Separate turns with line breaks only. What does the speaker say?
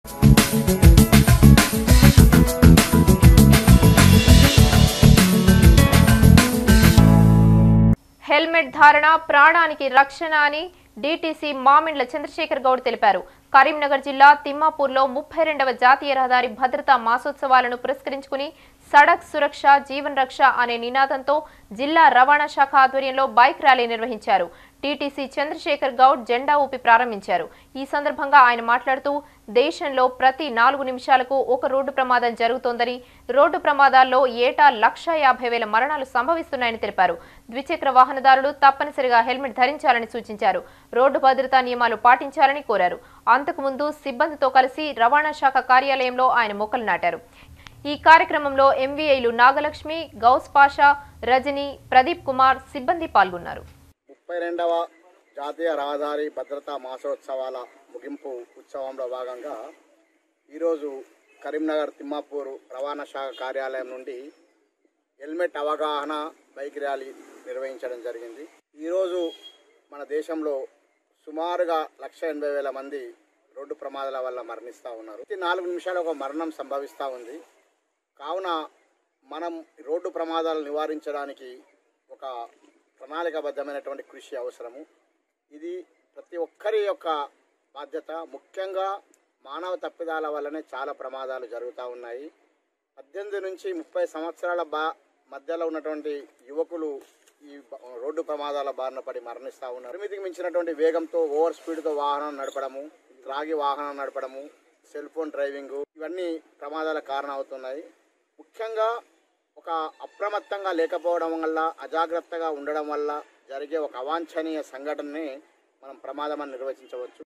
helmet ధారణ ప్రాణానికి రక్షణ అని డీటీసీ మామిండ్ల చంద్రశేఖర్ గౌడ్ తెలిపారు కరీంనగర్ జిల్లా తిమ్మాపూర్లో ముప్పై రెండవ జాతీయ రహదారి భద్రతా మాసోత్సవాలను పురస్కరించుకుని సడక్ సురక్ష జీవన్ రక్ష అనే నినాదంతో జిల్లా రవాణా శాఖ ఆధ్వర్యంలో బైక్ ర్యాలీ నిర్వహించారు టీటీసీ చంద్రశేఖర్ గౌడ్ జెండా ఊపి ప్రారంభించారు ఈ సందర్భంగా ఆయన మాట్లాడుతూ దేశంలో ప్రతి నాలుగు నిమిషాలకు ఒక రోడ్డు ప్రమాదం జరుగుతోందని రోడ్డు ప్రమాదాల్లో ఏటా లక్ష యాభై వేల మరణాలు సంభవిస్తున్నాయని తెలిపారు ద్విచక్ర వాహనదారులు తప్పనిసరిగా హెల్మెట్ ధరించాలని సూచించారు రోడ్డు భద్రతా నియమాలు పాటించాలని కోరారు అంతకుముందు సిబ్బందితో కలిసి రవాణా శాఖ కార్యాలయంలో ఆయన మొక్కలు నాటారు ఈ కార్యక్రమంలో ఎంవీఐలు నాగలక్ష్మి గౌస్ పాషా రజని ప్రదీప్ కుమార్ సిబ్బంది పాల్గొన్నారు
ముప్పై రెండవ జాతీయ రహదారి భద్రతా మాసోత్సవాల ముగింపు ఉత్సవంలో భాగంగా ఈరోజు కరీంనగర్ తిమ్మాపూర్ రవాణా శాఖ కార్యాలయం నుండి హెల్మెట్ అవగాహన బైక్ ర్యాలీ నిర్వహించడం జరిగింది ఈరోజు మన దేశంలో సుమారుగా లక్ష ఎనభై వేల మంది రోడ్డు ప్రమాదాల వల్ల మరణిస్తూ ఉన్నారు ప్రతి నాలుగు నిమిషాలు ఒక మరణం సంభవిస్తూ ఉంది కావున మనం రోడ్డు ప్రమాదాలు నివారించడానికి ఒక ప్రణాళికాబద్ధమైనటువంటి కృషి అవసరము ఇది ప్రతి ఒక్కరి యొక్క బాధ్యత ముఖ్యంగా మానవ తప్పిదాల వల్లనే చాలా ప్రమాదాలు జరుగుతూ ఉన్నాయి పద్దెనిమిది నుంచి ముప్పై సంవత్సరాల బా మధ్యలో ఉన్నటువంటి యువకులు ఈ బ- రోడ్డు ప్రమాదాల బారిన పడి మరణిస్తూ ఉన్నారు పరిమితికి మించినటువంటి వేగంతో ఓవర్ స్పీడ్తో వాహనం నడపడము త్రాగి వాహనం నడపడము సెల్ ఫోన్ డ్రైవింగ్ ఇవన్నీ ప్రమాదాల కారణం అవుతున్నాయి ముఖ్యంగా ఒక అప్రమత్తంగా లేకపోవడం వల్ల అజాగ్రత్తగా ఉండడం వల్ల జరిగే ఒక అవాంఛనీయ సంఘటనని మనం ప్రమాదం అని నిర్వచించవచ్చు